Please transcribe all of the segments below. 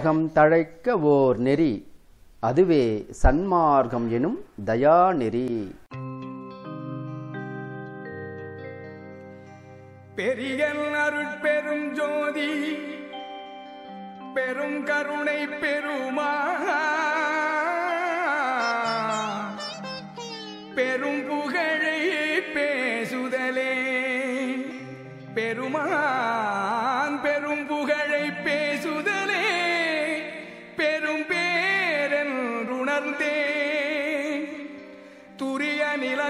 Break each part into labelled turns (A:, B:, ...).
A: வையகம் தழைக்க ஓர் நெறி அதுவே சன்மார்க்கம் எனும் தயாநெறி
B: பெரியல் அருட்பெரும் ஜோதி பெரும் கருணை பெருமா பெரும் புகழை பேசுதலே பெருமான் பெரும் புகழை பேசுதலே பெரும் பேரென்றுணர்ந்தே துரிய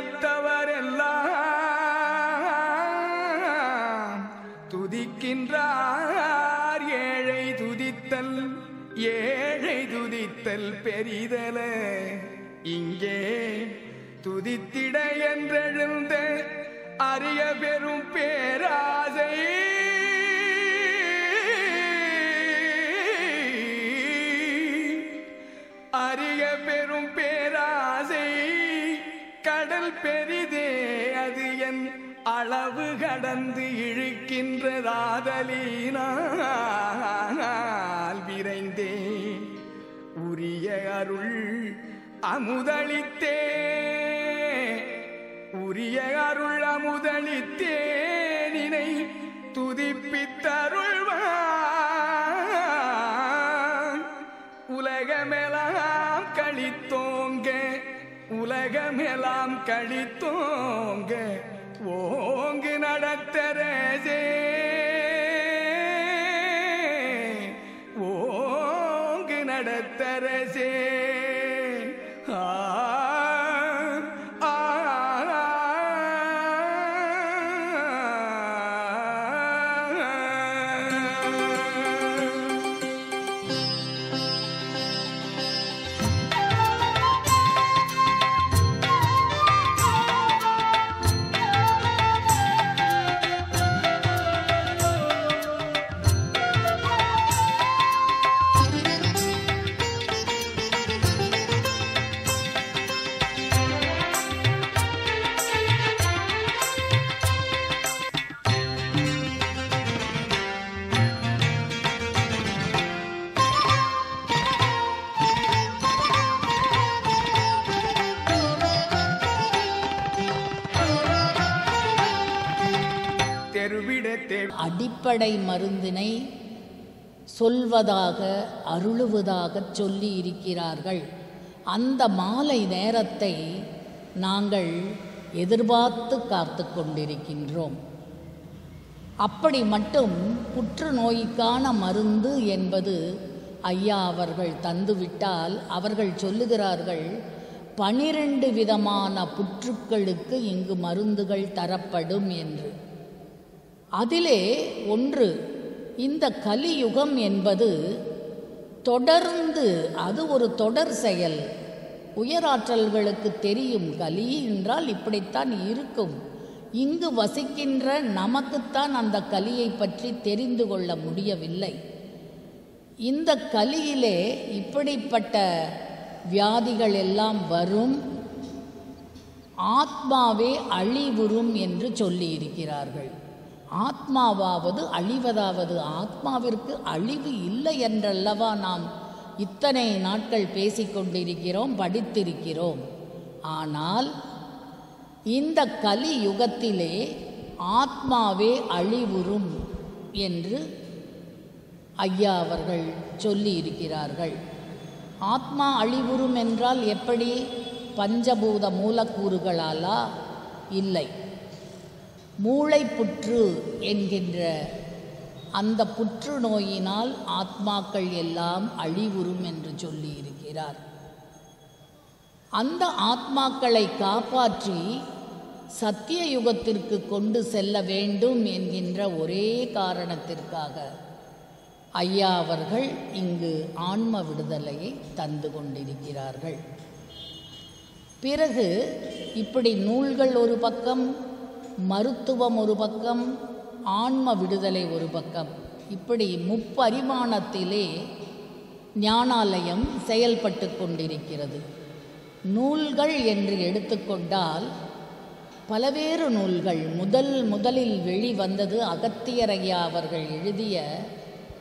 B: நிலத்தவரெல்லாம் துதிக்கின்றார் ஏழை துதித்தல் ஏழை துதித்தல் பெரிதல இங்கே துதித்திட என்றெழுந்த அரிய பெரும் பேராசை அரிய பெரும் பேராசை கடல் பெரிதே அது என் அளவு கடந்து இழுக்கின்றதாதலினால் விரைந்தே உரிய அருள் அமுதளித்தே உரிய அருள் அமுதளித்தே நினை துதிப்பித்தருள்வான் உலகமெல்லாம் கழித்தோங்க உலகமெல்லாம் கழித்தோங்க ஓங்கு நடத்தரசே ஓங்கு நடத்தரசே ஆ ஆ, ஆ. தெருவிடத்தே
C: அடிப்படை மருந்தினை சொல்வதாக அருளுவதாக சொல்லி இருக்கிறார்கள் அந்த மாலை நேரத்தை நாங்கள் எதிர்பார்த்து காத்து கொண்டிருக்கின்றோம் அப்படி மட்டும் புற்றுநோய்க்கான மருந்து என்பது ஐயா அவர்கள் தந்துவிட்டால் அவர்கள் சொல்லுகிறார்கள் பனிரெண்டு விதமான புற்றுக்களுக்கு இங்கு மருந்துகள் தரப்படும் என்று அதிலே ஒன்று இந்த கலியுகம் என்பது தொடர்ந்து அது ஒரு தொடர் செயல் உயராற்றல்களுக்கு தெரியும் கலி என்றால் இப்படித்தான் இருக்கும் இங்கு வசிக்கின்ற நமக்குத்தான் அந்த கலியை பற்றி தெரிந்து கொள்ள முடியவில்லை இந்த கலியிலே இப்படிப்பட்ட வியாதிகள் எல்லாம் வரும் ஆத்மாவே அழிவுறும் என்று சொல்லியிருக்கிறார்கள் ஆத்மாவாவது அழிவதாவது ஆத்மாவிற்கு அழிவு இல்லை என்றல்லவா நாம் இத்தனை நாட்கள் பேசிக்கொண்டிருக்கிறோம் படித்திருக்கிறோம் ஆனால் இந்த கலி யுகத்திலே ஆத்மாவே அழிவுறும் என்று ஐயா அவர்கள் சொல்லி இருக்கிறார்கள் ஆத்மா அழிவுறும் என்றால் எப்படி பஞ்சபூத மூலக்கூறுகளாலா இல்லை மூளைப்புற்று என்கின்ற அந்த புற்றுநோயினால் ஆத்மாக்கள் எல்லாம் அழிவுறும் என்று சொல்லி இருக்கிறார் அந்த ஆத்மாக்களை காப்பாற்றி சத்திய யுகத்திற்கு கொண்டு செல்ல வேண்டும் என்கின்ற ஒரே காரணத்திற்காக ஐயா அவர்கள் இங்கு ஆன்ம விடுதலையை தந்து கொண்டிருக்கிறார்கள் பிறகு இப்படி நூல்கள் ஒரு பக்கம் மருத்துவம் ஒரு பக்கம் ஆன்ம விடுதலை ஒரு பக்கம் இப்படி முப்பரிமாணத்திலே ஞானாலயம் செயல்பட்டு கொண்டிருக்கிறது நூல்கள் என்று எடுத்துக்கொண்டால் பலவேறு நூல்கள் முதல் முதலில் வெளிவந்தது அகத்தியரையா அவர்கள் எழுதிய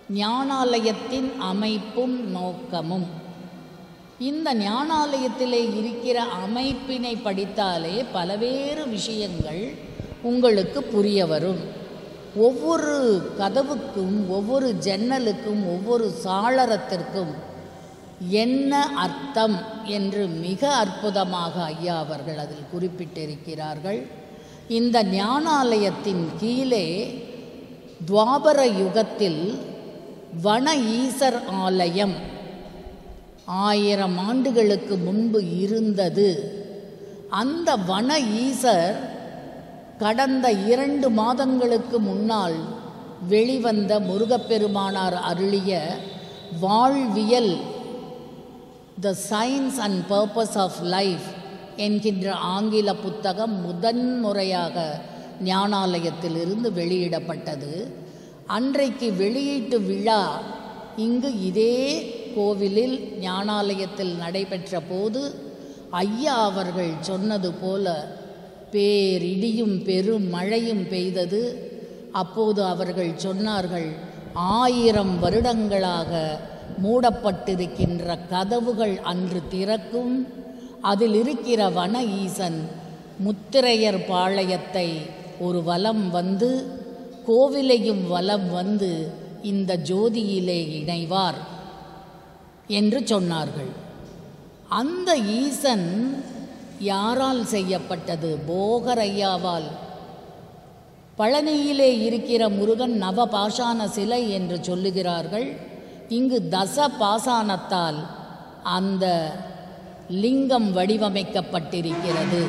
C: ஞானாலயத்தின் அமைப்பும் நோக்கமும் இந்த ஞானாலயத்திலே இருக்கிற அமைப்பினை படித்தாலே பலவேறு விஷயங்கள் உங்களுக்கு புரிய வரும் ஒவ்வொரு கதவுக்கும் ஒவ்வொரு ஜன்னலுக்கும் ஒவ்வொரு சாளரத்திற்கும் என்ன அர்த்தம் என்று மிக அற்புதமாக ஐயா அவர்கள் அதில் குறிப்பிட்டிருக்கிறார்கள் இந்த ஞானாலயத்தின் கீழே துவாபர யுகத்தில் வன ஈசர் ஆலயம் ஆயிரம் ஆண்டுகளுக்கு முன்பு இருந்தது அந்த வன ஈசர் கடந்த இரண்டு மாதங்களுக்கு முன்னால் வெளிவந்த முருகப்பெருமானார் அருளிய வாழ்வியல் the science and purpose of life என்கின்ற ஆங்கில புத்தகம் முதன்முறையாக ஞானாலயத்திலிருந்து வெளியிடப்பட்டது அன்றைக்கு வெளியீட்டு விழா இங்கு இதே கோவிலில் ஞானாலயத்தில் நடைபெற்ற போது ஐயா அவர்கள் சொன்னது போல பேரிடியும் பெரும் மழையும் பெய்தது அப்போது அவர்கள் சொன்னார்கள் ஆயிரம் வருடங்களாக மூடப்பட்டிருக்கின்ற கதவுகள் அன்று திறக்கும் அதில் இருக்கிற வன ஈசன் முத்திரையர் பாளையத்தை ஒரு வலம் வந்து கோவிலையும் வலம் வந்து இந்த ஜோதியிலே இணைவார் என்று சொன்னார்கள் அந்த ஈசன் யாரால் செய்யப்பட்டது போகரையாவால் பழனியிலே இருக்கிற முருகன் நவ பாஷாண சிலை என்று சொல்லுகிறார்கள் இங்கு தச பாசானத்தால் அந்த லிங்கம் வடிவமைக்கப்பட்டிருக்கிறது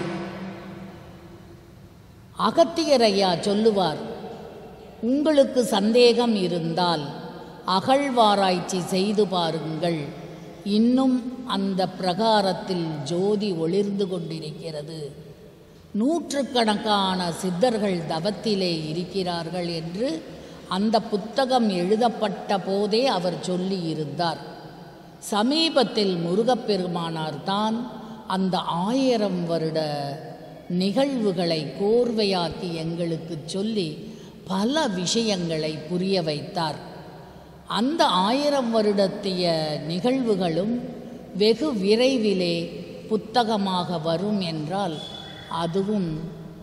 C: அகத்தியர் ஐயா சொல்லுவார் உங்களுக்கு சந்தேகம் இருந்தால் அகழ்வாராய்ச்சி செய்து பாருங்கள் இன்னும் அந்த பிரகாரத்தில் ஜோதி ஒளிர்ந்து கொண்டிருக்கிறது நூற்றுக்கணக்கான சித்தர்கள் தவத்திலே இருக்கிறார்கள் என்று அந்த புத்தகம் எழுதப்பட்ட போதே அவர் சொல்லியிருந்தார் சமீபத்தில் முருகப்பெருமானார் தான் அந்த ஆயிரம் வருட நிகழ்வுகளை கோர்வையாக்கி எங்களுக்கு சொல்லி பல விஷயங்களை புரிய வைத்தார் அந்த ஆயிரம் வருடத்திய நிகழ்வுகளும் வெகு விரைவிலே புத்தகமாக வரும் என்றால் அதுவும்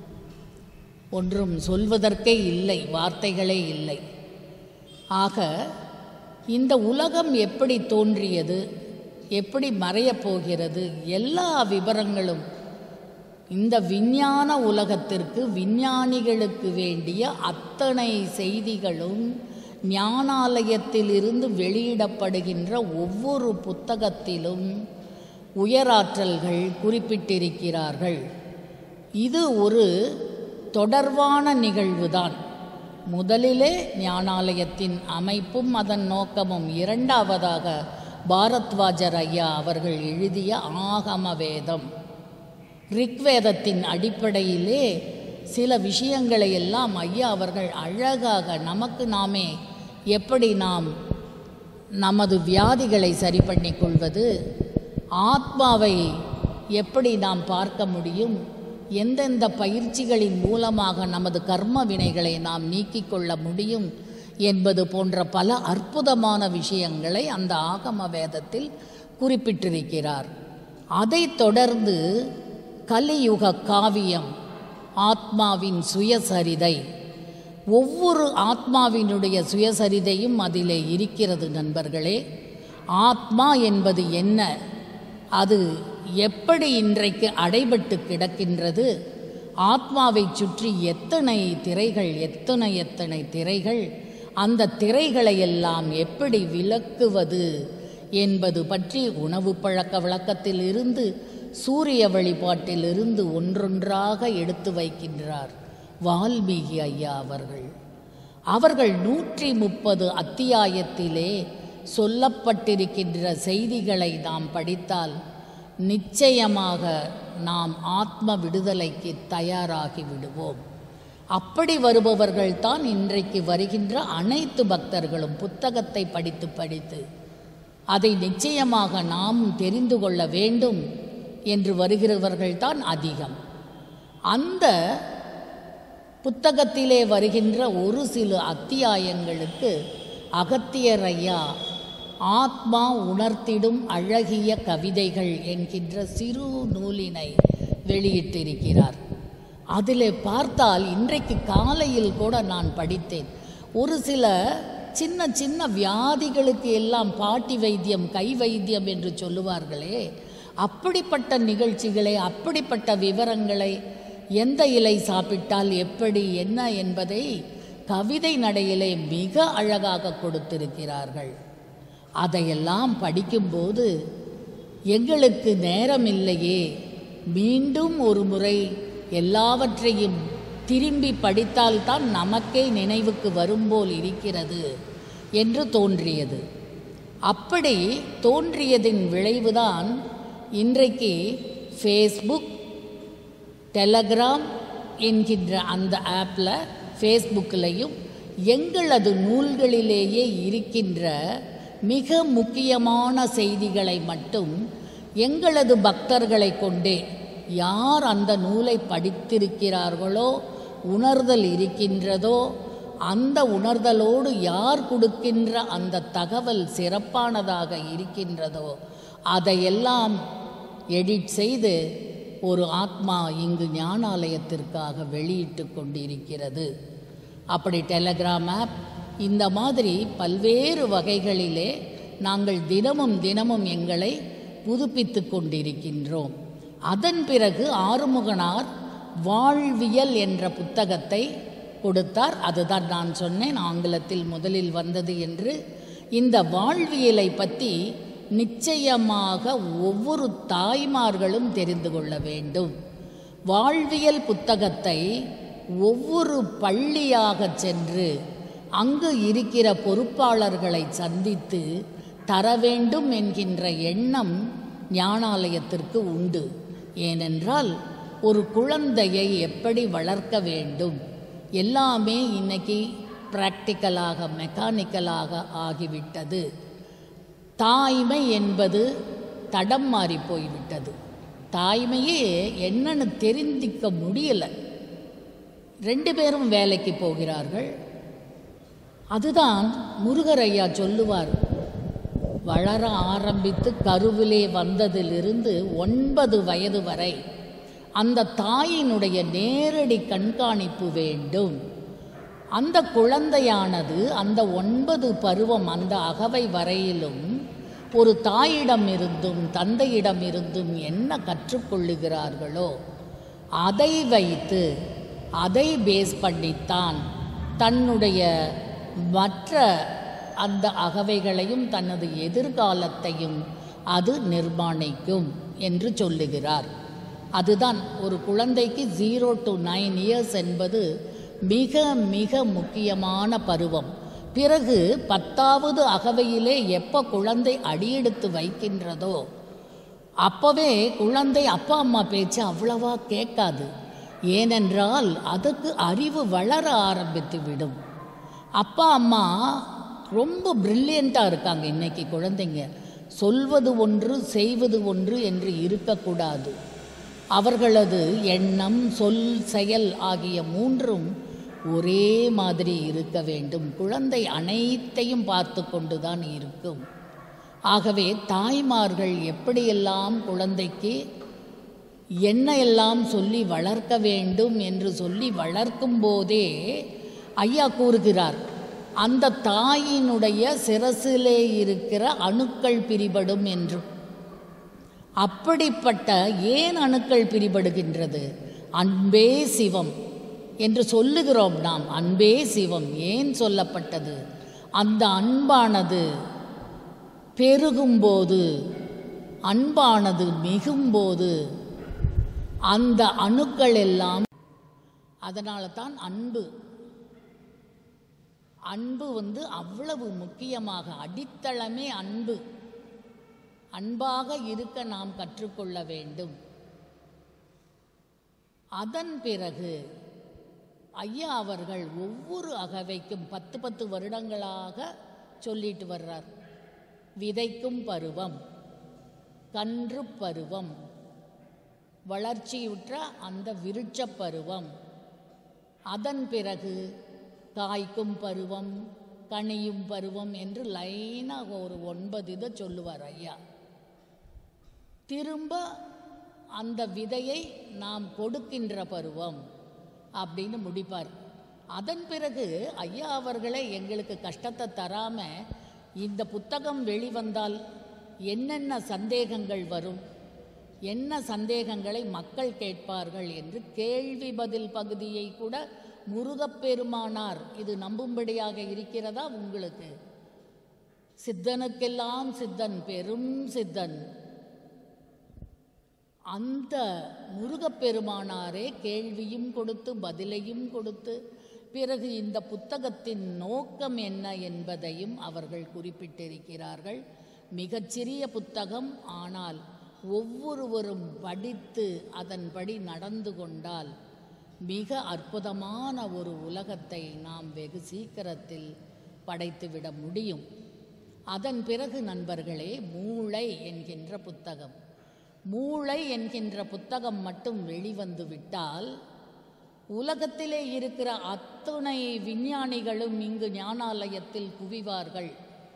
C: ஒன்றும் சொல்வதற்கே இல்லை வார்த்தைகளே இல்லை ஆக இந்த உலகம் எப்படி தோன்றியது எப்படி மறையப் போகிறது எல்லா விவரங்களும் இந்த விஞ்ஞான உலகத்திற்கு விஞ்ஞானிகளுக்கு வேண்டிய அத்தனை செய்திகளும் ஞானாலயத்திலிருந்து வெளியிடப்படுகின்ற ஒவ்வொரு புத்தகத்திலும் உயராற்றல்கள் குறிப்பிட்டிருக்கிறார்கள் இது ஒரு தொடர்பான நிகழ்வுதான் முதலிலே ஞானாலயத்தின் அமைப்பும் அதன் நோக்கமும் இரண்டாவதாக பாரத்வாஜர் ஐயா அவர்கள் எழுதிய ஆகம வேதம் ரிக்வேதத்தின் அடிப்படையிலே சில விஷயங்களை எல்லாம் ஐயா அவர்கள் அழகாக நமக்கு நாமே எப்படி நாம் நமது வியாதிகளை சரி பண்ணிக் கொள்வது ஆத்மாவை எப்படி நாம் பார்க்க முடியும் எந்தெந்த பயிற்சிகளின் மூலமாக நமது கர்ம வினைகளை நாம் நீக்கிக் கொள்ள முடியும் என்பது போன்ற பல அற்புதமான விஷயங்களை அந்த ஆகம வேதத்தில் குறிப்பிட்டிருக்கிறார் அதைத் தொடர்ந்து கலியுக காவியம் ஆத்மாவின் சுயசரிதை ஒவ்வொரு ஆத்மாவினுடைய சுயசரிதையும் அதிலே இருக்கிறது நண்பர்களே ஆத்மா என்பது என்ன அது எப்படி இன்றைக்கு அடைபட்டு கிடக்கின்றது ஆத்மாவை சுற்றி எத்தனை திரைகள் எத்தனை எத்தனை திரைகள் அந்த திரைகளை எல்லாம் எப்படி விளக்குவது என்பது பற்றி உணவு பழக்க வழக்கத்தில் இருந்து சூரிய வழிபாட்டிலிருந்து ஒன்றொன்றாக எடுத்து வைக்கின்றார் வால்மீகி ஐயா அவர்கள் அவர்கள் நூற்றி முப்பது அத்தியாயத்திலே சொல்லப்பட்டிருக்கின்ற செய்திகளை நாம் படித்தால் நிச்சயமாக நாம் ஆத்ம விடுதலைக்கு தயாராகி விடுவோம் அப்படி வருபவர்கள் தான் இன்றைக்கு வருகின்ற அனைத்து பக்தர்களும் புத்தகத்தை படித்து படித்து அதை நிச்சயமாக நாம் தெரிந்து கொள்ள வேண்டும் என்று வருகிறவர்கள் தான் அதிகம் அந்த புத்தகத்திலே வருகின்ற ஒரு சில அத்தியாயங்களுக்கு அகத்தியர் ஐயா ஆத்மா உணர்த்திடும் அழகிய கவிதைகள் என்கின்ற சிறு நூலினை வெளியிட்டிருக்கிறார் அதில் பார்த்தால் இன்றைக்கு காலையில் கூட நான் படித்தேன் ஒரு சில சின்ன சின்ன வியாதிகளுக்கு எல்லாம் பாட்டி வைத்தியம் கை வைத்தியம் என்று சொல்லுவார்களே அப்படிப்பட்ட நிகழ்ச்சிகளை அப்படிப்பட்ட விவரங்களை எந்த இலை சாப்பிட்டால் எப்படி என்ன என்பதை கவிதை நடையிலே மிக அழகாக கொடுத்திருக்கிறார்கள் அதையெல்லாம் படிக்கும்போது எங்களுக்கு நேரம் இல்லையே மீண்டும் ஒரு முறை எல்லாவற்றையும் திரும்பி படித்தால்தான் நமக்கே நினைவுக்கு வரும்போல் இருக்கிறது என்று தோன்றியது அப்படி தோன்றியதின் விளைவுதான் இன்றைக்கு ஃபேஸ்புக் டெலகிராம் என்கின்ற அந்த ஆப்பில் ஃபேஸ்புக்கிலையும் எங்களது நூல்களிலேயே இருக்கின்ற மிக முக்கியமான செய்திகளை மட்டும் எங்களது பக்தர்களை கொண்டே யார் அந்த நூலை படித்திருக்கிறார்களோ உணர்தல் இருக்கின்றதோ அந்த உணர்தலோடு யார் கொடுக்கின்ற அந்த தகவல் சிறப்பானதாக இருக்கின்றதோ அதையெல்லாம் எடிட் செய்து ஒரு ஆத்மா இங்கு ஞானாலயத்திற்காக வெளியிட்டு கொண்டிருக்கிறது அப்படி டெலகிராம் ஆப் இந்த மாதிரி பல்வேறு வகைகளிலே நாங்கள் தினமும் தினமும் எங்களை புதுப்பித்து கொண்டிருக்கின்றோம் அதன் பிறகு ஆறுமுகனார் வாழ்வியல் என்ற புத்தகத்தை கொடுத்தார் அதுதான் நான் சொன்னேன் ஆங்கிலத்தில் முதலில் வந்தது என்று இந்த வாழ்வியலை பற்றி நிச்சயமாக ஒவ்வொரு தாய்மார்களும் தெரிந்து கொள்ள வேண்டும் வாழ்வியல் புத்தகத்தை ஒவ்வொரு பள்ளியாக சென்று அங்கு இருக்கிற பொறுப்பாளர்களை சந்தித்து தர வேண்டும் என்கின்ற எண்ணம் ஞானாலயத்திற்கு உண்டு ஏனென்றால் ஒரு குழந்தையை எப்படி வளர்க்க வேண்டும் எல்லாமே இன்னைக்கு ப்ராக்டிக்கலாக மெக்கானிக்கலாக ஆகிவிட்டது தாய்மை என்பது தடம் மாறி போய்விட்டது தாய்மையே என்னன்னு தெரிந்திக்க முடியலை ரெண்டு பேரும் வேலைக்கு போகிறார்கள் அதுதான் முருகர் ஐயா சொல்லுவார் வளர ஆரம்பித்து கருவிலே வந்ததிலிருந்து ஒன்பது வயது வரை அந்த தாயினுடைய நேரடி கண்காணிப்பு வேண்டும் அந்த குழந்தையானது அந்த ஒன்பது பருவம் அந்த அகவை வரையிலும் ஒரு தாயிடம் இருந்தும் தந்தையிடம் இருந்தும் என்ன கற்றுக்கொள்ளுகிறார்களோ அதை வைத்து அதை பேஸ் பண்ணித்தான் தன்னுடைய மற்ற அந்த அகவைகளையும் தனது எதிர்காலத்தையும் அது நிர்மாணிக்கும் என்று சொல்லுகிறார் அதுதான் ஒரு குழந்தைக்கு ஜீரோ டு நைன் இயர்ஸ் என்பது மிக மிக முக்கியமான பருவம் பிறகு பத்தாவது அகவையிலே எப்போ குழந்தை அடியெடுத்து வைக்கின்றதோ அப்போவே குழந்தை அப்பா அம்மா பேச்சு அவ்வளவா கேட்காது ஏனென்றால் அதுக்கு அறிவு வளர ஆரம்பித்து விடும் அப்பா அம்மா ரொம்ப பிரில்லியண்ட்டாக இருக்காங்க இன்னைக்கு குழந்தைங்க சொல்வது ஒன்று செய்வது ஒன்று என்று இருக்கக்கூடாது அவர்களது எண்ணம் சொல் செயல் ஆகிய மூன்றும் ஒரே மாதிரி இருக்க வேண்டும் குழந்தை அனைத்தையும் பார்த்து கொண்டுதான் இருக்கும் ஆகவே தாய்மார்கள் எப்படியெல்லாம் குழந்தைக்கு என்ன எல்லாம் சொல்லி வளர்க்க வேண்டும் என்று சொல்லி வளர்க்கும் போதே ஐயா கூறுகிறார் அந்த தாயினுடைய சிரசிலே இருக்கிற அணுக்கள் பிரிபடும் என்று அப்படிப்பட்ட ஏன் அணுக்கள் பிரிபடுகின்றது அன்பே சிவம் என்று சொல்லுகிறோம் நாம் அன்பே சிவம் ஏன் சொல்லப்பட்டது அந்த அன்பானது பெருகும்போது அன்பானது மிகும்போது அந்த அணுக்கள் எல்லாம் அதனால தான் அன்பு அன்பு வந்து அவ்வளவு முக்கியமாக அடித்தளமே அன்பு அன்பாக இருக்க நாம் கற்றுக்கொள்ள வேண்டும் அதன் பிறகு ஐயா அவர்கள் ஒவ்வொரு அகவைக்கும் பத்து பத்து வருடங்களாக சொல்லிட்டு வர்றார் விதைக்கும் பருவம் கன்று பருவம் வளர்ச்சியுற்ற அந்த விருட்சப் பருவம் அதன் பிறகு காய்க்கும் பருவம் கனியும் பருவம் என்று லைனாக ஒரு ஒன்பது இதை சொல்லுவார் ஐயா திரும்ப அந்த விதையை நாம் கொடுக்கின்ற பருவம் அப்படின்னு முடிப்பார் அதன் பிறகு ஐயா அவர்களே எங்களுக்கு கஷ்டத்தை தராம இந்த புத்தகம் வெளிவந்தால் என்னென்ன சந்தேகங்கள் வரும் என்ன சந்தேகங்களை மக்கள் கேட்பார்கள் என்று கேள்வி பதில் பகுதியை கூட முருகப்பெருமானார் இது நம்பும்படியாக இருக்கிறதா உங்களுக்கு சித்தனுக்கெல்லாம் சித்தன் பெரும் சித்தன் அந்த முருகப்பெருமானாரே கேள்வியும் கொடுத்து பதிலையும் கொடுத்து பிறகு இந்த புத்தகத்தின் நோக்கம் என்ன என்பதையும் அவர்கள் குறிப்பிட்டிருக்கிறார்கள் மிகச்சிறிய புத்தகம் ஆனால் ஒவ்வொருவரும் படித்து அதன்படி நடந்து கொண்டால் மிக அற்புதமான ஒரு உலகத்தை நாம் வெகு சீக்கிரத்தில் படைத்துவிட முடியும் அதன் பிறகு நண்பர்களே மூளை என்கின்ற புத்தகம் மூளை என்கின்ற புத்தகம் மட்டும் வெளிவந்து விட்டால் உலகத்திலே இருக்கிற அத்துணை விஞ்ஞானிகளும் இங்கு ஞானாலயத்தில் குவிவார்கள்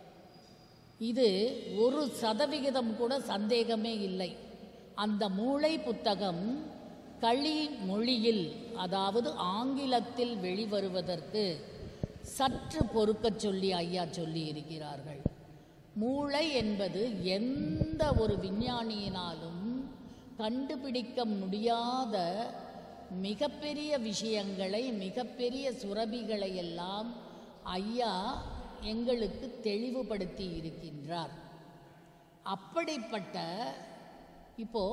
C: இது ஒரு சதவிகிதம் கூட சந்தேகமே இல்லை அந்த மூளை புத்தகம் களி மொழியில் அதாவது ஆங்கிலத்தில் வெளிவருவதற்கு சற்று பொறுக்கச் சொல்லி ஐயா சொல்லி இருக்கிறார்கள் மூளை என்பது எந்த ஒரு விஞ்ஞானியினாலும் கண்டுபிடிக்க முடியாத மிகப்பெரிய விஷயங்களை மிகப்பெரிய சுரபிகளை எல்லாம் ஐயா எங்களுக்கு தெளிவுபடுத்தி இருக்கின்றார் அப்படிப்பட்ட இப்போ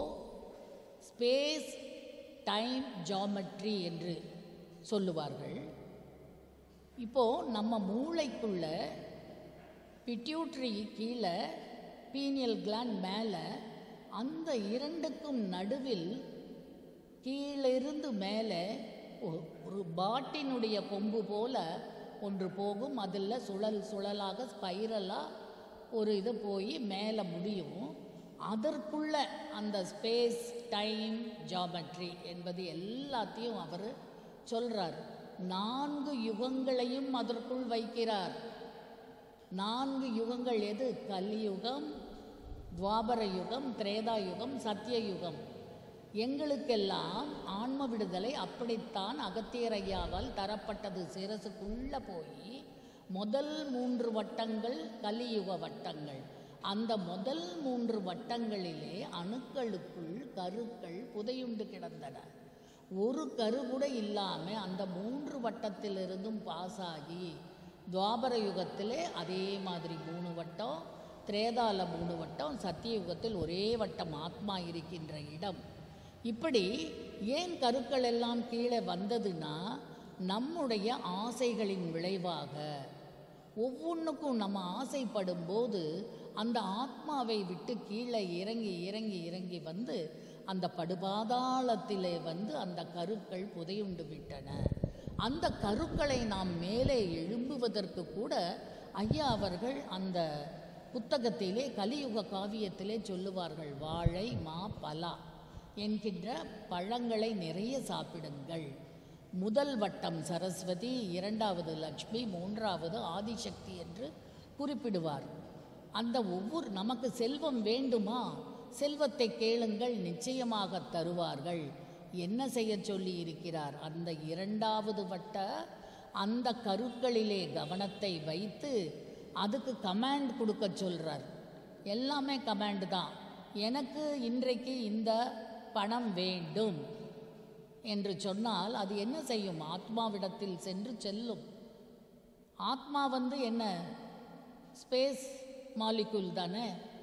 C: ஸ்பேஸ் டைம் ஜாமெட்ரி என்று சொல்லுவார்கள் இப்போ நம்ம மூளைக்குள்ள பிட்யூட்ரி கீழே பீனியல் கிளாண்ட் மேலே அந்த இரண்டுக்கும் நடுவில் கீழிருந்து மேலே ஒ- ஒரு பாட்டினுடைய கொம்பு போல ஒன்று போகும் அதில் சுழல் சுழலாக ஸ்பைரலாக ஒரு இது போய் மேலே முடியும் அதற்குள்ள அந்த ஸ்பேஸ் டைம் ஜாமெட்ரி என்பது எல்லாத்தையும் அவர் சொல்றார் நான்கு யுகங்களையும் அதற்குள் வைக்கிறார் நான்கு யுகங்கள் எது கலியுகம் துவாபர யுகம் திரேதா யுகம் சத்திய யுகம் எங்களுக்கெல்லாம் ஆன்ம விடுதலை அப்படித்தான் அகத்தியர் ஐயாவால் தரப்பட்டது சிரசுக்குள்ள போய் முதல் மூன்று வட்டங்கள் கலியுக வட்டங்கள் அந்த முதல் மூன்று வட்டங்களிலே அணுக்களுக்குள் கருக்கள் புதையுண்டு கிடந்தன ஒரு கரு கூட இல்லாமல் அந்த மூன்று வட்டத்திலிருந்தும் பாஸ் ஆகி துவாபர யுகத்திலே அதே மாதிரி மூணு வட்டம் திரேதால மூணு வட்டம் சத்தியயுகத்தில் ஒரே வட்டம் ஆத்மா இருக்கின்ற இடம் இப்படி ஏன் கருக்கள் எல்லாம் கீழே வந்ததுன்னா நம்முடைய ஆசைகளின் விளைவாக ஒவ்வொன்றுக்கும் நம்ம ஆசைப்படும் போது அந்த ஆத்மாவை விட்டு கீழே இறங்கி இறங்கி இறங்கி வந்து அந்த படுபாதாளத்திலே வந்து அந்த கருக்கள் புதையுண்டு விட்டன அந்த கருக்களை நாம் மேலே எழும்புவதற்கு கூட ஐயா அவர்கள் அந்த புத்தகத்திலே கலியுக காவியத்திலே சொல்லுவார்கள் வாழை மா பலா என்கின்ற பழங்களை நிறைய சாப்பிடுங்கள் முதல் வட்டம் சரஸ்வதி இரண்டாவது லக்ஷ்மி மூன்றாவது ஆதிசக்தி என்று குறிப்பிடுவார் அந்த ஒவ்வொரு நமக்கு செல்வம் வேண்டுமா செல்வத்தை கேளுங்கள் நிச்சயமாக தருவார்கள் என்ன செய்ய சொல்லி இருக்கிறார் அந்த இரண்டாவது வட்ட அந்த கருக்களிலே கவனத்தை வைத்து அதுக்கு கமாண்ட் கொடுக்க சொல்றார் எல்லாமே கமாண்ட் தான் எனக்கு இன்றைக்கு இந்த பணம் வேண்டும் என்று சொன்னால் அது என்ன செய்யும் ஆத்மாவிடத்தில் சென்று செல்லும் ஆத்மா வந்து என்ன ஸ்பேஸ் மாலிகுல் தானே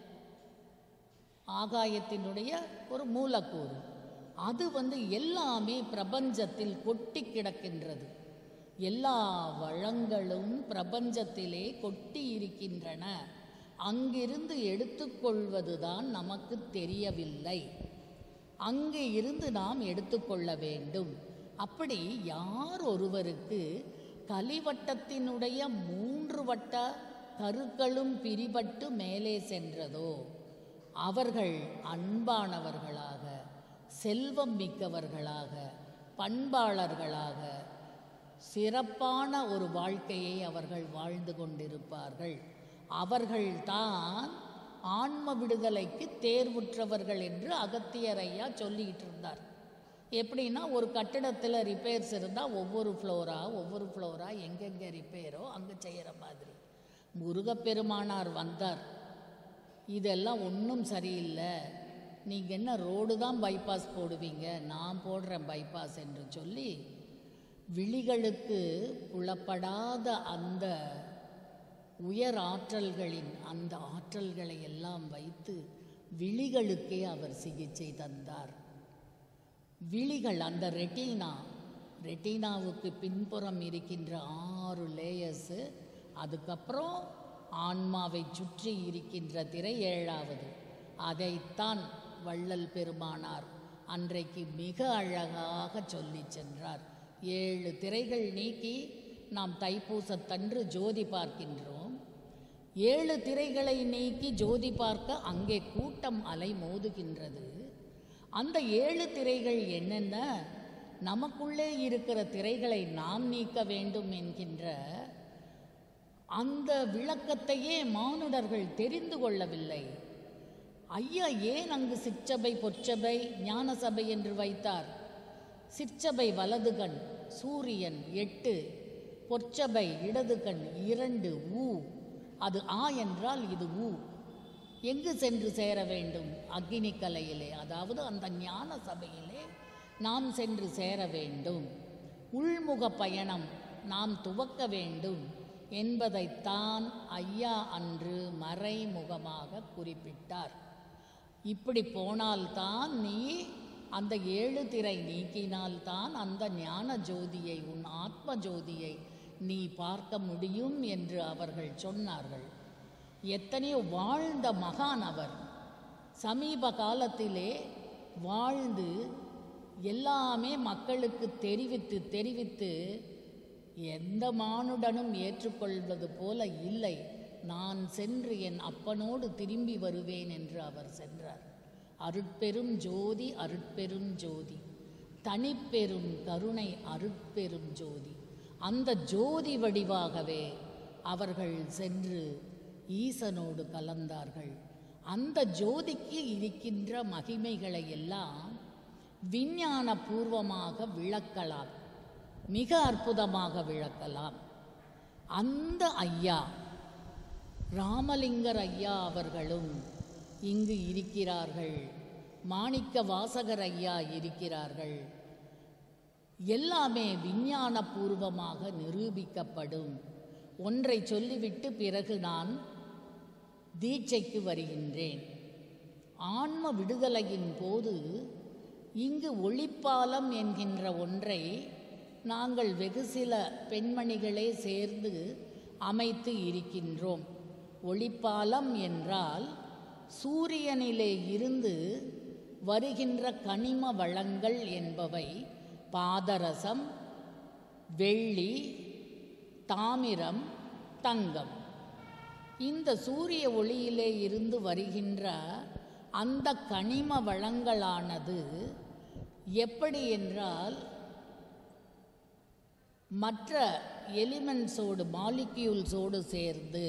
C: ஆகாயத்தினுடைய ஒரு மூலக்கூறு அது வந்து எல்லாமே பிரபஞ்சத்தில் கொட்டி கிடக்கின்றது எல்லா வளங்களும் பிரபஞ்சத்திலே கொட்டி இருக்கின்றன அங்கிருந்து எடுத்துக்கொள்வதுதான் நமக்கு தெரியவில்லை அங்கே இருந்து நாம் எடுத்துக்கொள்ள வேண்டும் அப்படி யார் ஒருவருக்கு கலிவட்டத்தினுடைய மூன்று வட்ட கருக்களும் பிரிபட்டு மேலே சென்றதோ அவர்கள் அன்பானவர்களாக செல்வம் மிக்கவர்களாக பண்பாளர்களாக சிறப்பான ஒரு வாழ்க்கையை அவர்கள் வாழ்ந்து கொண்டிருப்பார்கள் அவர்கள்தான் ஆன்ம விடுதலைக்கு தேர்வுற்றவர்கள் என்று அகத்தியர் ஐயா சொல்லிக்கிட்டு இருந்தார் எப்படின்னா ஒரு கட்டிடத்தில் ரிப்பேர்ஸ் இருந்தால் ஒவ்வொரு ஃப்ளோராக ஒவ்வொரு ஃப்ளோராக எங்கெங்கே ரிப்பேரோ அங்கே செய்கிற மாதிரி முருகப்பெருமானார் வந்தார் இதெல்லாம் ஒன்றும் சரியில்லை நீங்கள் என்ன ரோடு தான் பைபாஸ் போடுவீங்க நான் போடுறேன் பைபாஸ் என்று சொல்லி விழிகளுக்கு புலப்படாத அந்த உயர் ஆற்றல்களின் அந்த ஆற்றல்களை எல்லாம் வைத்து விழிகளுக்கே அவர் சிகிச்சை தந்தார் விழிகள் அந்த ரெட்டினா ரெட்டினாவுக்கு பின்புறம் இருக்கின்ற ஆறு லேயர்ஸு அதுக்கப்புறம் ஆன்மாவை சுற்றி இருக்கின்ற திரை ஏழாவது அதைத்தான் வள்ளல் பெருமானார் அன்றைக்கு மிக அழகாக சொல்லி சென்றார் ஏழு திரைகள் நீக்கி நாம் தைப்பூசத்தன்று ஜோதி பார்க்கின்றோம் ஏழு திரைகளை நீக்கி ஜோதி பார்க்க அங்கே கூட்டம் அலை மோதுகின்றது அந்த ஏழு திரைகள் என்னென்ன நமக்குள்ளே இருக்கிற திரைகளை நாம் நீக்க வேண்டும் என்கின்ற அந்த விளக்கத்தையே மானுடர்கள் தெரிந்து கொள்ளவில்லை ஐயா ஏன் அங்கு சிற்சபை பொற்சபை ஞான சபை என்று வைத்தார் சிற்சபை வலது கண் சூரியன் எட்டு பொற்சபை இடது கண் இரண்டு ஊ அது ஆ என்றால் இது ஊ எங்கு சென்று சேர வேண்டும் அக்னி கலையிலே அதாவது அந்த ஞான சபையிலே நாம் சென்று சேர வேண்டும் உள்முக பயணம் நாம் துவக்க வேண்டும் என்பதைத்தான் ஐயா அன்று மறைமுகமாக குறிப்பிட்டார் இப்படி போனால்தான் நீ அந்த ஏழு திரை நீக்கினால்தான் அந்த ஞான ஜோதியை உன் ஆத்ம ஜோதியை நீ பார்க்க முடியும் என்று அவர்கள் சொன்னார்கள் எத்தனையோ வாழ்ந்த மகான் அவர் சமீப காலத்திலே வாழ்ந்து எல்லாமே மக்களுக்கு தெரிவித்து தெரிவித்து எந்த மானுடனும் ஏற்றுக்கொள்வது போல இல்லை நான் சென்று என் அப்பனோடு திரும்பி வருவேன் என்று அவர் சென்றார் அருட்பெரும் ஜோதி அருட்பெரும் ஜோதி தனிப்பெரும் கருணை அருட்பெரும் ஜோதி அந்த ஜோதி வடிவாகவே அவர்கள் சென்று ஈசனோடு கலந்தார்கள் அந்த ஜோதிக்கு இருக்கின்ற மகிமைகளை எல்லாம் விஞ்ஞான பூர்வமாக விளக்கலாம் மிக அற்புதமாக விளக்கலாம் அந்த ஐயா ராமலிங்கர் ஐயா அவர்களும் இங்கு இருக்கிறார்கள் மாணிக்க வாசகர் ஐயா இருக்கிறார்கள் எல்லாமே விஞ்ஞான பூர்வமாக நிரூபிக்கப்படும் ஒன்றை சொல்லிவிட்டு பிறகு நான் தீட்சைக்கு வருகின்றேன் ஆன்ம விடுதலையின் போது இங்கு ஒளிப்பாலம் என்கின்ற ஒன்றை நாங்கள் வெகு சில பெண்மணிகளே சேர்ந்து அமைத்து இருக்கின்றோம் ஒளிப்பாலம் என்றால் சூரியனிலே இருந்து வருகின்ற கனிம வளங்கள் என்பவை பாதரசம் வெள்ளி தாமிரம் தங்கம் இந்த சூரிய ஒளியிலே இருந்து வருகின்ற அந்த கனிம வளங்களானது எப்படி என்றால் மற்ற எலிமெண்ட்ஸோடு மாலிக்யூல்ஸோடு சேர்ந்து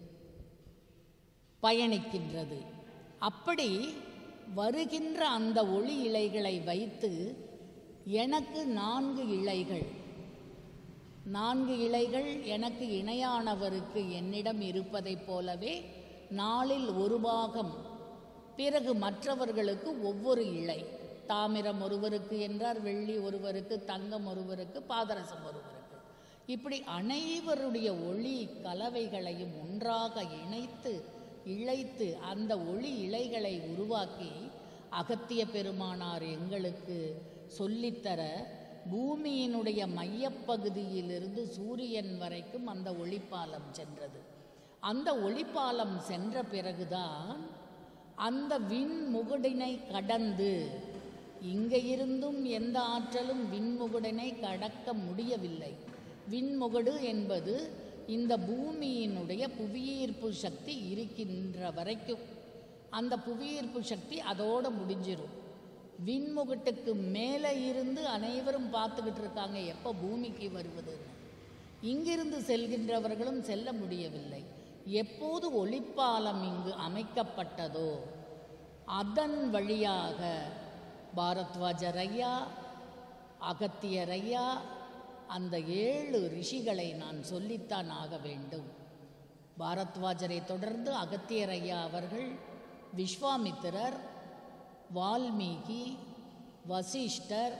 C: பயணிக்கின்றது அப்படி வருகின்ற அந்த ஒளி இலைகளை வைத்து எனக்கு நான்கு இலைகள் நான்கு இலைகள் எனக்கு இணையானவருக்கு என்னிடம் இருப்பதைப் போலவே நாளில் ஒரு பாகம் பிறகு மற்றவர்களுக்கு ஒவ்வொரு இலை தாமிரம் ஒருவருக்கு என்றார் வெள்ளி ஒருவருக்கு தங்கம் ஒருவருக்கு பாதரசம் ஒருவருக்கு இப்படி அனைவருடைய ஒளி கலவைகளையும் ஒன்றாக இணைத்து இழைத்து அந்த ஒளி இலைகளை உருவாக்கி அகத்திய பெருமானார் எங்களுக்கு சொல்லித்தர பூமியினுடைய மையப்பகுதியிலிருந்து சூரியன் வரைக்கும் அந்த ஒளிப்பாலம் சென்றது அந்த ஒளிப்பாலம் சென்ற பிறகுதான் அந்த விண்முகுடினை கடந்து இங்கே இருந்தும் எந்த ஆற்றலும் விண்முகுடினை கடக்க முடியவில்லை விண்முகடு என்பது இந்த பூமியினுடைய புவியீர்ப்பு சக்தி இருக்கின்ற வரைக்கும் அந்த புவியீர்ப்பு சக்தி அதோடு முடிஞ்சிரும் விண்முகட்டுக்கு மேலே இருந்து அனைவரும் பார்த்துக்கிட்டு இருக்காங்க எப்போ பூமிக்கு வருவதுன்னு இங்கிருந்து செல்கின்றவர்களும் செல்ல முடியவில்லை எப்போது ஒளிப்பாலம் இங்கு அமைக்கப்பட்டதோ அதன் வழியாக பாரத்வாஜர் ஐயா அகத்தியர் ஐயா அந்த ஏழு ரிஷிகளை நான் சொல்லித்தான் ஆக வேண்டும் பாரத்வாஜரை தொடர்ந்து அகத்தியர் ஐயா அவர்கள் விஸ்வாமித்திரர் வால்மீகி வசிஷ்டர்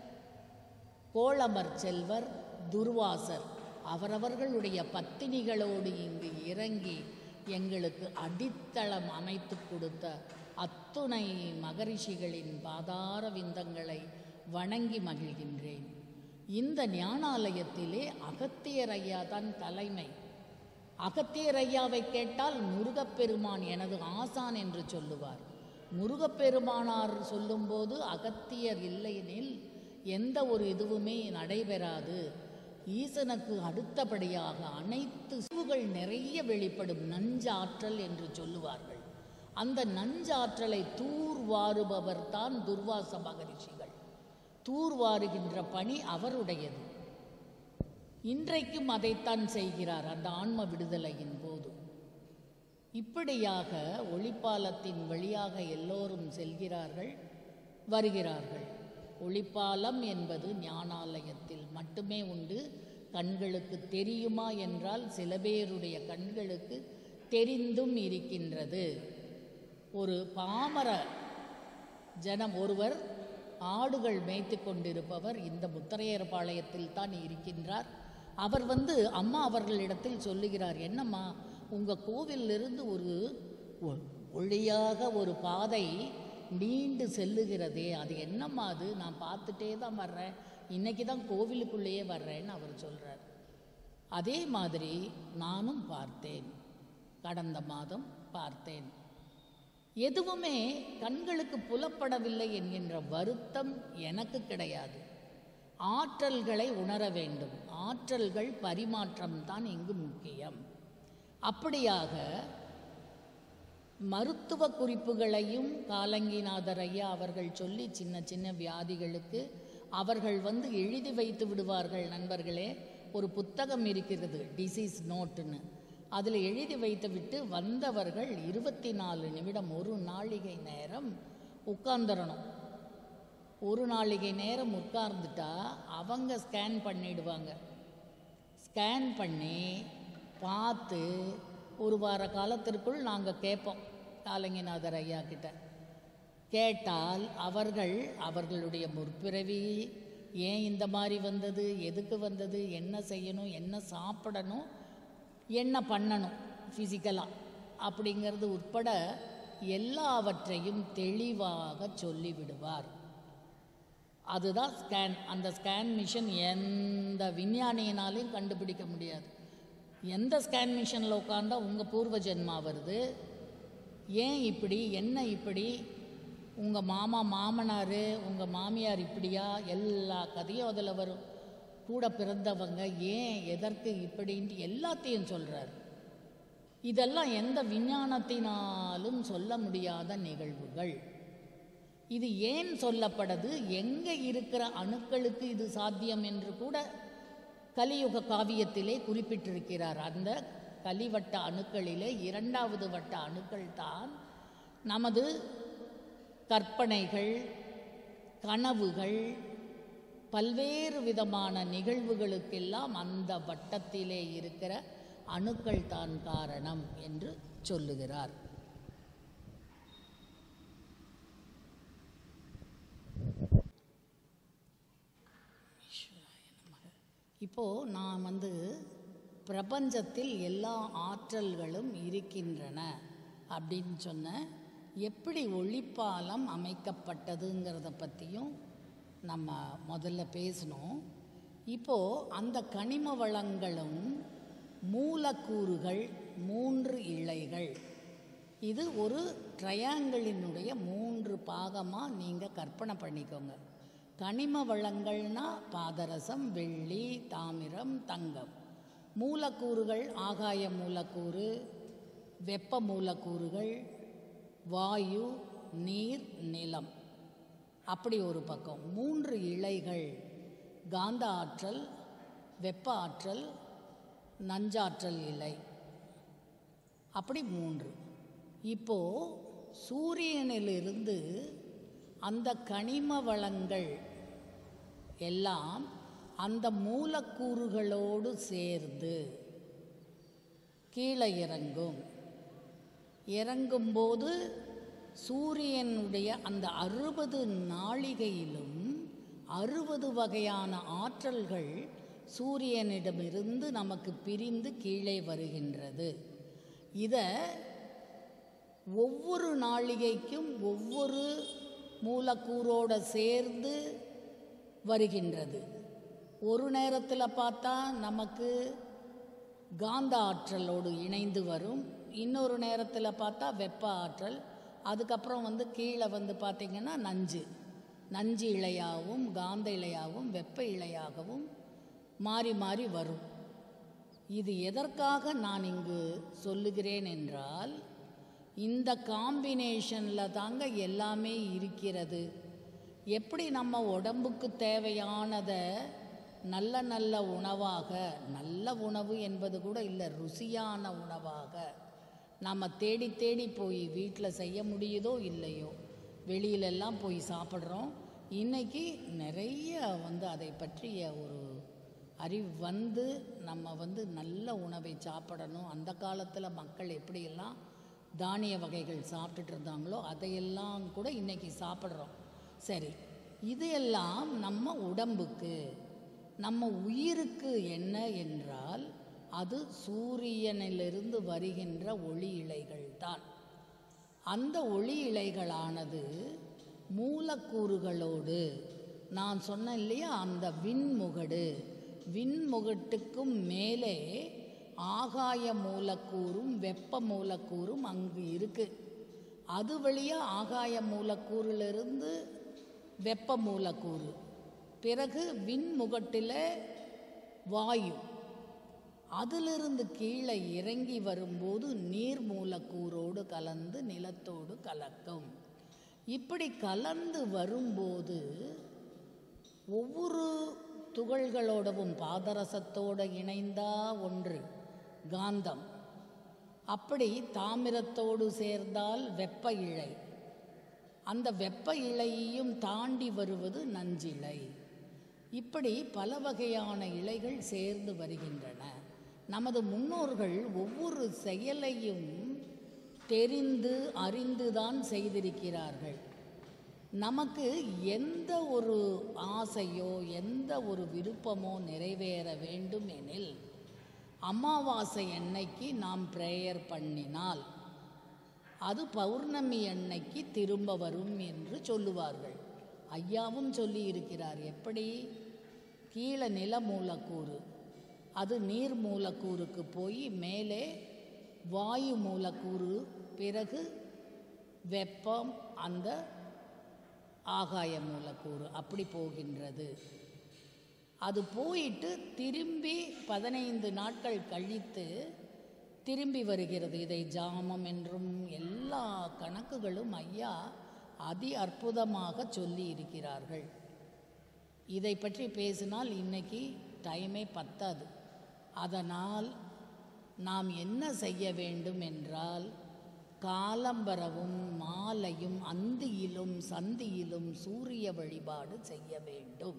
C: கோளமர் செல்வர் துர்வாசர் அவரவர்களுடைய பத்தினிகளோடு இங்கு இறங்கி எங்களுக்கு அடித்தளம் அமைத்து கொடுத்த அத்துணை மகரிஷிகளின் பாதார விந்தங்களை வணங்கி மகிழ்கின்றேன் இந்த ஞானாலயத்திலே அகத்தியர் ஐயா தான் தலைமை அகத்தியர் ஐயாவை கேட்டால் முருகப்பெருமான் எனது ஆசான் என்று சொல்லுவார் முருகப்பெருமானார் சொல்லும்போது அகத்தியர் இல்லையெனில் எந்த ஒரு இதுவுமே நடைபெறாது ஈசனுக்கு அடுத்தபடியாக அனைத்து சிவுகள் நிறைய வெளிப்படும் நஞ்சாற்றல் என்று சொல்லுவார்கள் அந்த நஞ்சாற்றலை தூர்வாருபவர் தான் துர்வாச மகரிஷிகள் தூர்வாருகின்ற பணி அவருடையது இன்றைக்கும் அதைத்தான் செய்கிறார் அந்த ஆன்ம விடுதலையின் போது இப்படியாக ஒளிப்பாலத்தின் வழியாக எல்லோரும் செல்கிறார்கள் வருகிறார்கள் ஒளிப்பாலம் என்பது ஞானாலயத்தில் மட்டுமே உண்டு கண்களுக்கு தெரியுமா என்றால் சில பேருடைய கண்களுக்கு தெரிந்தும் இருக்கின்றது ஒரு பாமர ஜனம் ஒருவர் ஆடுகள் மேய்த்து கொண்டிருப்பவர் இந்த முத்தரையர் பாளையத்தில் தான் இருக்கின்றார் அவர் வந்து அம்மா அவர்களிடத்தில் சொல்லுகிறார் என்னம்மா உங்கள் கோவிலிருந்து ஒரு ஒ- ஒளியாக ஒரு பாதை நீண்டு செல்லுகிறதே அது என்னம்மா அது நான் பார்த்துட்டே தான் வர்றேன் இன்னைக்கு தான் கோவிலுக்குள்ளேயே வர்றேன்னு அவர் சொல்கிறார் அதே மாதிரி நானும் பார்த்தேன் கடந்த மாதம் பார்த்தேன் எதுவுமே கண்களுக்கு புலப்படவில்லை என்கின்ற வருத்தம் எனக்கு கிடையாது ஆற்றல்களை உணர வேண்டும் ஆற்றல்கள் பரிமாற்றம் தான் இங்கு முக்கியம் அப்படியாக மருத்துவ குறிப்புகளையும் காலங்கிநாதர் ஐயா அவர்கள் சொல்லி சின்ன சின்ன வியாதிகளுக்கு அவர்கள் வந்து எழுதி வைத்து விடுவார்கள் நண்பர்களே ஒரு புத்தகம் இருக்கிறது டிசீஸ் நோட்டுன்னு அதில் எழுதி வைத்து விட்டு வந்தவர்கள் இருபத்தி நாலு நிமிடம் ஒரு நாழிகை நேரம் உட்கார்ந்துடணும் ஒரு நாழிகை நேரம் உட்கார்ந்துட்டா அவங்க ஸ்கேன் பண்ணிடுவாங்க ஸ்கேன் பண்ணி பார்த்து ஒரு வார காலத்திற்குள் நாங்கள் கேட்போம் காலங்கிநாதர் ஐயா கிட்ட கேட்டால் அவர்கள் அவர்களுடைய முற்பிறவி ஏன் இந்த மாதிரி வந்தது எதுக்கு வந்தது என்ன செய்யணும் என்ன சாப்பிடணும் என்ன பண்ணணும் ஃபிசிக்கலாக அப்படிங்கிறது உட்பட எல்லாவற்றையும் தெளிவாக சொல்லிவிடுவார் அதுதான் ஸ்கேன் அந்த ஸ்கேன் மிஷின் எந்த விஞ்ஞானியினாலையும் கண்டுபிடிக்க முடியாது எந்த ஸ்கேன் மிஷினில் உட்காந்தா உங்கள் பூர்வ ஜென்மா வருது ஏன் இப்படி என்ன இப்படி உங்கள் மாமா மாமனார் உங்கள் மாமியார் இப்படியா எல்லா கதையும் அதில் வரும் கூட பிறந்தவங்க ஏன் எதற்கு இப்படின்ட்டு எல்லாத்தையும் சொல்கிறார் இதெல்லாம் எந்த விஞ்ஞானத்தினாலும் சொல்ல முடியாத நிகழ்வுகள் இது ஏன் சொல்லப்படுது எங்கே இருக்கிற அணுக்களுக்கு இது சாத்தியம் என்று கூட கலியுக காவியத்திலே குறிப்பிட்டிருக்கிறார் அந்த கலிவட்ட அணுக்களிலே இரண்டாவது வட்ட அணுக்கள் தான் நமது கற்பனைகள் கனவுகள் பல்வேறு விதமான நிகழ்வுகளுக்கெல்லாம் அந்த வட்டத்திலே இருக்கிற அணுக்கள் தான் காரணம் என்று சொல்லுகிறார் இப்போது நான் வந்து பிரபஞ்சத்தில் எல்லா ஆற்றல்களும் இருக்கின்றன அப்படின்னு சொன்னேன் எப்படி ஒளிப்பாலம் அமைக்கப்பட்டதுங்கிறத பற்றியும் நம்ம முதல்ல பேசணும் இப்போது அந்த கனிம வளங்களும் மூலக்கூறுகள் மூன்று இழைகள் இது ஒரு ட்ரையாங்கிளினுடைய மூன்று பாகமாக நீங்கள் கற்பனை பண்ணிக்கோங்க கனிம வளங்கள்னா பாதரசம் வெள்ளி தாமிரம் தங்கம் மூலக்கூறுகள் ஆகாய மூலக்கூறு வெப்ப மூலக்கூறுகள் வாயு நீர் நிலம் அப்படி ஒரு பக்கம் மூன்று இலைகள் காந்த ஆற்றல் வெப்ப ஆற்றல் நஞ்சாற்றல் இலை அப்படி மூன்று இப்போ சூரியனிலிருந்து அந்த கனிம வளங்கள் எல்லாம் அந்த மூலக்கூறுகளோடு சேர்ந்து கீழே இறங்கும் இறங்கும்போது சூரியனுடைய அந்த அறுபது நாளிகையிலும் அறுபது வகையான ஆற்றல்கள் சூரியனிடமிருந்து நமக்கு பிரிந்து கீழே வருகின்றது இதை ஒவ்வொரு நாளிகைக்கும் ஒவ்வொரு மூலக்கூறோட சேர்ந்து வருகின்றது ஒரு நேரத்தில் பார்த்தா நமக்கு காந்த ஆற்றலோடு இணைந்து வரும் இன்னொரு நேரத்தில் பார்த்தா வெப்ப ஆற்றல் அதுக்கப்புறம் வந்து கீழே வந்து பார்த்திங்கன்னா நஞ்சு நஞ்சு இழையாகவும் காந்த இழையாகவும் வெப்ப இழையாகவும் மாறி மாறி வரும் இது எதற்காக நான் இங்கு சொல்லுகிறேன் என்றால் இந்த காம்பினேஷனில் தாங்க எல்லாமே இருக்கிறது எப்படி நம்ம உடம்புக்கு தேவையானதை நல்ல நல்ல உணவாக நல்ல உணவு என்பது கூட இல்லை ருசியான உணவாக நம்ம தேடி தேடி போய் வீட்டில் செய்ய முடியுதோ இல்லையோ வெளியிலெல்லாம் போய் சாப்பிட்றோம் இன்னைக்கு நிறைய வந்து அதை பற்றிய ஒரு அறிவு வந்து நம்ம வந்து நல்ல உணவை சாப்பிடணும் அந்த காலத்தில் மக்கள் எப்படியெல்லாம் தானிய வகைகள் சாப்பிட்டுட்டு இருந்தாங்களோ அதையெல்லாம் கூட இன்னைக்கு சாப்பிட்றோம் சரி இது எல்லாம் நம்ம உடம்புக்கு நம்ம உயிருக்கு என்ன என்றால் அது சூரியனிலிருந்து வருகின்ற ஒளி இழைகள் தான் அந்த ஒளி இழைகளானது மூலக்கூறுகளோடு நான் சொன்னேன் இல்லையா அந்த விண்முகடு விண்முகட்டுக்கும் மேலே ஆகாய மூலக்கூறும் வெப்ப மூலக்கூறும் அங்கு இருக்கு அது வழியாக ஆகாய மூலக்கூறிலிருந்து வெப்ப மூலக்கூறு பிறகு விண்முகட்டில் வாயு அதிலிருந்து கீழே இறங்கி வரும்போது நீர் மூலக்கூறோடு கலந்து நிலத்தோடு கலக்கும் இப்படி கலந்து வரும்போது ஒவ்வொரு துகள்களோடவும் பாதரசத்தோடு இணைந்தா ஒன்று காந்தம் அப்படி தாமிரத்தோடு சேர்ந்தால் வெப்ப இழை அந்த வெப்ப இலையையும் தாண்டி வருவது நஞ்சிலை இப்படி பல வகையான இலைகள் சேர்ந்து வருகின்றன நமது முன்னோர்கள் ஒவ்வொரு செயலையும் தெரிந்து அறிந்துதான் செய்திருக்கிறார்கள் நமக்கு எந்த ஒரு ஆசையோ எந்த ஒரு விருப்பமோ நிறைவேற வேண்டும் எனில் அமாவாசை அன்னைக்கு நாம் ப்ரேயர் பண்ணினால் அது பௌர்ணமி அன்னைக்கு திரும்ப வரும் என்று சொல்லுவார்கள் ஐயாவும் சொல்லி இருக்கிறார் எப்படி கீழே நில மூலக்கூறு அது நீர் மூலக்கூறுக்கு போய் மேலே வாயு மூலக்கூறு பிறகு வெப்பம் அந்த ஆகாய மூலக்கூறு அப்படி போகின்றது அது போயிட்டு திரும்பி பதினைந்து நாட்கள் கழித்து திரும்பி வருகிறது இதை ஜாமம் என்றும் எல்லா கணக்குகளும் ஐயா அதி அற்புதமாக சொல்லி இருக்கிறார்கள் இதை பற்றி பேசினால் இன்னைக்கு டைமே பத்தாது அதனால் நாம் என்ன செய்ய வேண்டும் என்றால் காலம்பரவும் மாலையும் அந்தியிலும் சந்தியிலும் சூரிய வழிபாடு செய்ய வேண்டும்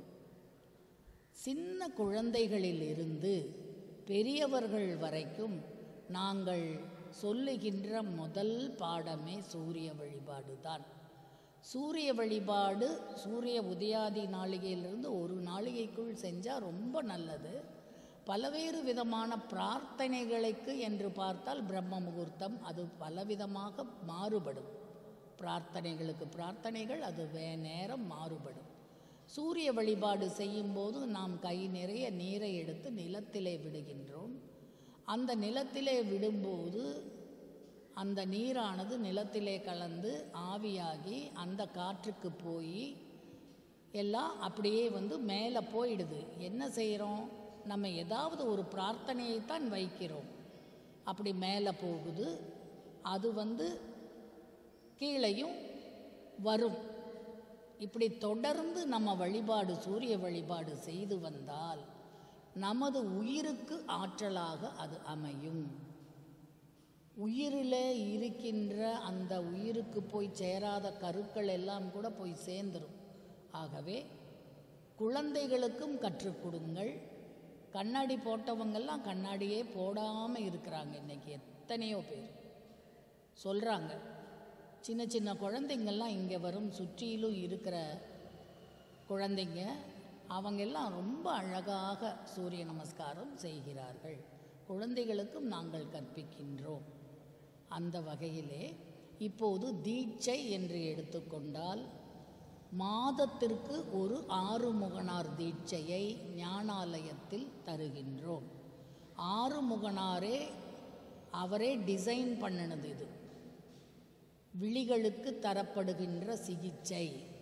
C: சின்ன குழந்தைகளிலிருந்து பெரியவர்கள் வரைக்கும் நாங்கள் சொல்லுகின்ற முதல் பாடமே சூரிய வழிபாடு தான் சூரிய வழிபாடு சூரிய உதயாதி நாளிகையிலிருந்து ஒரு நாளிகைக்குள் செஞ்சால் ரொம்ப நல்லது பலவேறு விதமான பிரார்த்தனைகளுக்கு என்று பார்த்தால் பிரம்ம முகூர்த்தம் அது பலவிதமாக மாறுபடும் பிரார்த்தனைகளுக்கு பிரார்த்தனைகள் அது வே நேரம் மாறுபடும் சூரிய வழிபாடு செய்யும்போது நாம் கை நிறைய நீரை எடுத்து நிலத்திலே விடுகின்றோம் அந்த நிலத்திலே விடும்போது அந்த நீரானது நிலத்திலே கலந்து ஆவியாகி அந்த காற்றுக்கு போய் எல்லாம் அப்படியே வந்து மேலே போயிடுது என்ன செய்கிறோம் நம்ம ஏதாவது ஒரு பிரார்த்தனையைத்தான் வைக்கிறோம் அப்படி மேலே போகுது அது வந்து கீழையும் வரும் இப்படி தொடர்ந்து நம்ம வழிபாடு சூரிய வழிபாடு செய்து வந்தால் நமது உயிருக்கு ஆற்றலாக அது அமையும் உயிரில் இருக்கின்ற அந்த உயிருக்கு போய் சேராத கருக்கள் எல்லாம் கூட போய் சேர்ந்துரும் ஆகவே குழந்தைகளுக்கும் கற்றுக் கொடுங்கள் கண்ணாடி போட்டவங்கெல்லாம் கண்ணாடியே போடாமல் இருக்கிறாங்க இன்னைக்கு எத்தனையோ பேர் சொல்கிறாங்க சின்ன சின்ன குழந்தைங்கள்லாம் இங்கே வரும் சுற்றிலும் இருக்கிற குழந்தைங்க அவங்க எல்லாம் ரொம்ப அழகாக சூரிய நமஸ்காரம் செய்கிறார்கள் குழந்தைகளுக்கும் நாங்கள் கற்பிக்கின்றோம் அந்த வகையிலே இப்போது தீட்சை என்று எடுத்துக்கொண்டால் மாதத்திற்கு ஒரு ஆறுமுகனார் தீட்சையை ஞானாலயத்தில் தருகின்றோம் ஆறுமுகனாரே அவரே டிசைன் பண்ணினது இது விழிகளுக்கு தரப்படுகின்ற சிகிச்சை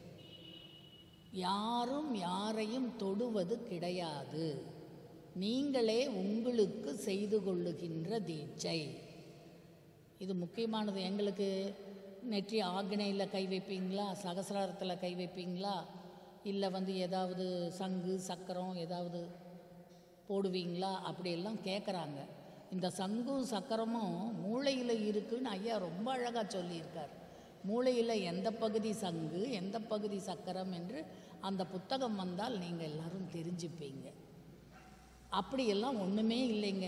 C: யாரும் யாரையும் தொடுவது கிடையாது நீங்களே உங்களுக்கு செய்து கொள்ளுகின்ற தீட்சை இது முக்கியமானது எங்களுக்கு நெற்றி ஆக்னையில் கை வைப்பீங்களா சகசிராரத்தில் கை வைப்பீங்களா இல்லை வந்து ஏதாவது சங்கு சக்கரம் ஏதாவது போடுவீங்களா அப்படியெல்லாம் கேட்குறாங்க இந்த சங்கும் சக்கரமும் மூளையில் இருக்குன்னு ஐயா ரொம்ப அழகாக சொல்லியிருக்கார் மூளையில் எந்த பகுதி சங்கு எந்த பகுதி சக்கரம் என்று அந்த புத்தகம் வந்தால் நீங்கள் எல்லாரும் தெரிஞ்சுப்பீங்க அப்படியெல்லாம் ஒன்றுமே இல்லைங்க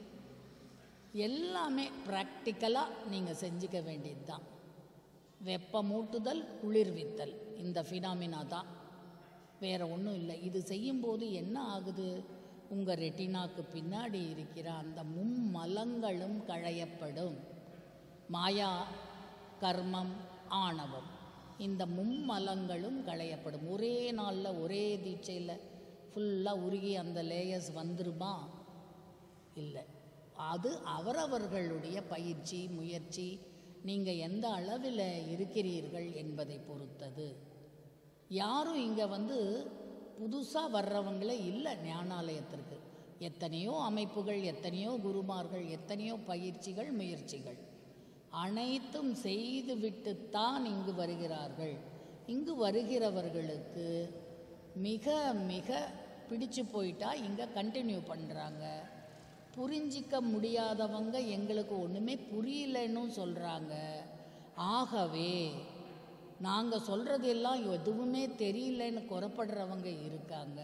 C: எல்லாமே ப்ராக்டிக்கலாக நீங்கள் செஞ்சுக்க வேண்டியது தான் வெப்பமூட்டுதல் குளிர்வித்தல் இந்த ஃபினாமினா தான் வேற ஒன்றும் இல்லை இது செய்யும்போது என்ன ஆகுது உங்கள் ரெட்டினாக்கு பின்னாடி இருக்கிற அந்த மும்மலங்களும் களையப்படும் மாயா கர்மம் ஆணவம் இந்த மும்மலங்களும் களையப்படும் ஒரே நாளில் ஒரே தீட்சையில் ஃபுல்லாக உருகி அந்த லேயர்ஸ் வந்துருமா இல்லை அது அவரவர்களுடைய பயிற்சி முயற்சி நீங்கள் எந்த அளவில் இருக்கிறீர்கள் என்பதை பொறுத்தது யாரும் இங்கே வந்து புதுசாக வர்றவங்களே இல்லை ஞானாலயத்திற்கு எத்தனையோ அமைப்புகள் எத்தனையோ குருமார்கள் எத்தனையோ பயிற்சிகள் முயற்சிகள் அனைத்தும் செய்துவிட்டுத்தான் இங்கு வருகிறார்கள் இங்கு வருகிறவர்களுக்கு மிக மிக பிடிச்சு போயிட்டா இங்கே கண்டினியூ பண்ணுறாங்க புரிஞ்சிக்க முடியாதவங்க எங்களுக்கு ஒன்றுமே புரியலன்னு சொல்கிறாங்க ஆகவே நாங்கள் சொல்கிறது எல்லாம் எதுவுமே தெரியலன்னு குறப்படுறவங்க இருக்காங்க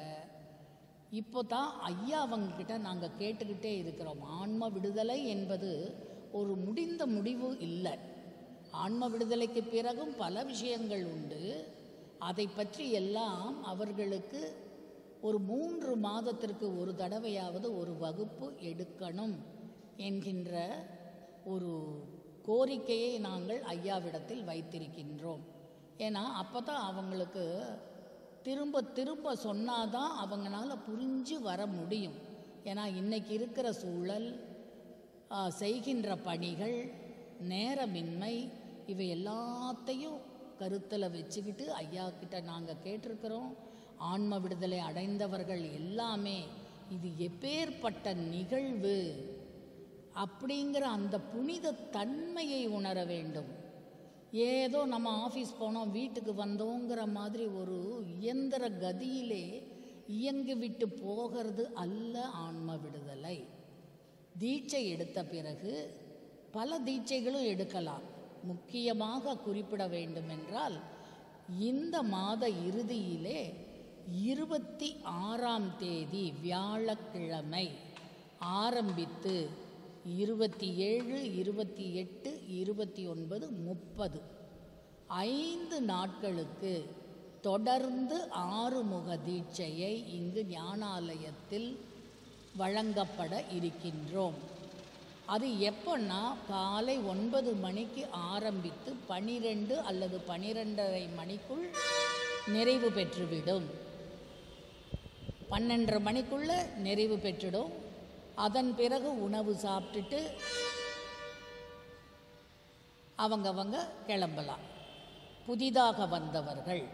C: இப்போ தான் ஐயா அவங்கக்கிட்ட நாங்கள் கேட்டுக்கிட்டே இருக்கிறோம் ஆன்ம விடுதலை என்பது ஒரு முடிந்த முடிவு இல்லை ஆன்ம விடுதலைக்கு பிறகும் பல விஷயங்கள் உண்டு அதை பற்றி எல்லாம் அவர்களுக்கு ஒரு மூன்று மாதத்திற்கு ஒரு தடவையாவது ஒரு வகுப்பு எடுக்கணும் என்கின்ற ஒரு கோரிக்கையை நாங்கள் ஐயாவிடத்தில் வைத்திருக்கின்றோம் ஏன்னா அப்போ தான் அவங்களுக்கு திரும்ப திரும்ப சொன்னாதான் அவங்களால புரிஞ்சு வர முடியும் ஏன்னா இன்னைக்கு இருக்கிற சூழல் ஆ, செய்கின்ற பணிகள் நேரமின்மை இவை எல்லாத்தையும் கருத்தில் வச்சுக்கிட்டு ஐயா கிட்ட நாங்கள் கேட்டிருக்கிறோம் ஆன்ம விடுதலை அடைந்தவர்கள் எல்லாமே இது எப்பேற்பட்ட நிகழ்வு அப்படிங்கிற அந்த புனித தன்மையை உணர வேண்டும் ஏதோ நம்ம ஆஃபீஸ் போனோம் வீட்டுக்கு வந்தோங்கிற மாதிரி ஒரு இயந்திர கதியிலே இயங்கி விட்டு போகிறது அல்ல ஆன்ம விடுதலை தீட்சை எடுத்த பிறகு பல தீட்சைகளும் எடுக்கலாம் முக்கியமாக குறிப்பிட வேண்டுமென்றால் இந்த மாத இறுதியிலே இருபத்தி ஆறாம் தேதி வியாழக்கிழமை ஆரம்பித்து இருபத்தி ஏழு இருபத்தி எட்டு இருபத்தி ஒன்பது முப்பது ஐந்து நாட்களுக்கு தொடர்ந்து ஆறுமுக தீட்சையை இங்கு ஞானாலயத்தில் வழங்கப்பட இருக்கின்றோம் அது எப்போன்னா காலை ஒன்பது மணிக்கு ஆரம்பித்து பனிரெண்டு அல்லது பனிரெண்டரை மணிக்குள் நிறைவு பெற்றுவிடும் பன்னெண்டரை மணிக்குள்ள நிறைவு பெற்றுடும் அதன் பிறகு உணவு சாப்பிட்டுட்டு அவங்கவங்க கிளம்பலாம் புதிதாக வந்தவர்கள்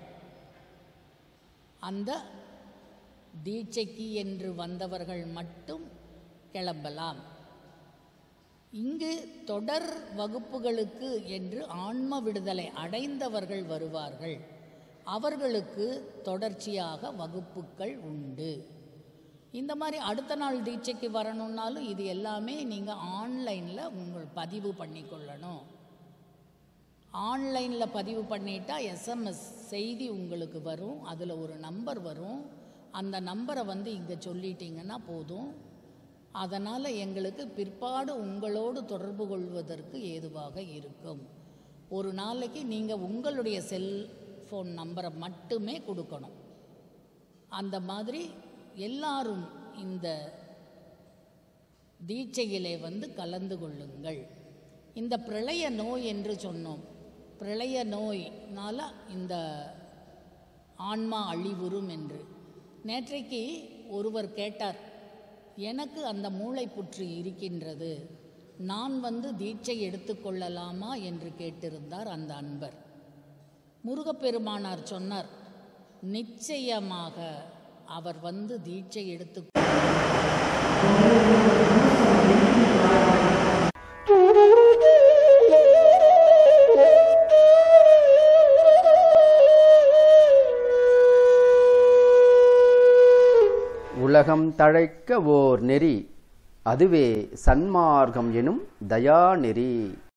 C: அந்த தீட்சைக்கு என்று வந்தவர்கள் மட்டும் கிளம்பலாம் இங்கு தொடர் வகுப்புகளுக்கு என்று ஆன்ம விடுதலை அடைந்தவர்கள் வருவார்கள் அவர்களுக்கு தொடர்ச்சியாக வகுப்புகள் உண்டு இந்த மாதிரி அடுத்த நாள் தீட்சைக்கு வரணுன்னாலும் இது எல்லாமே நீங்கள் ஆன்லைனில் உங்கள் பதிவு பண்ணிக்கொள்ளணும் ஆன்லைனில் பதிவு பண்ணிட்டா எஸ்எம்எஸ் செய்தி உங்களுக்கு வரும் அதில் ஒரு நம்பர் வரும் அந்த நம்பரை வந்து இங்கே சொல்லிட்டீங்கன்னா போதும் அதனால் எங்களுக்கு பிற்பாடு உங்களோடு தொடர்பு கொள்வதற்கு ஏதுவாக இருக்கும் ஒரு நாளைக்கு நீங்கள் உங்களுடைய செல்ஃபோன் நம்பரை மட்டுமே கொடுக்கணும் அந்த மாதிரி எல்லாரும் இந்த தீட்சையிலே வந்து கலந்து கொள்ளுங்கள் இந்த பிரளய நோய் என்று சொன்னோம் பிரளய நோய்னால இந்த ஆன்மா அழிவுறும் என்று நேற்றைக்கு ஒருவர் கேட்டார் எனக்கு அந்த மூளை புற்று இருக்கின்றது நான் வந்து தீட்சை எடுத்துக்கொள்ளலாமா என்று கேட்டிருந்தார் அந்த அன்பர் முருகப்பெருமானார் சொன்னார் நிச்சயமாக அவர் வந்து தீட்சை எடுத்து
A: உலகம் தழைக்க ஓர் நெறி அதுவே சன்மார்க்கம் எனும் தயா நெறி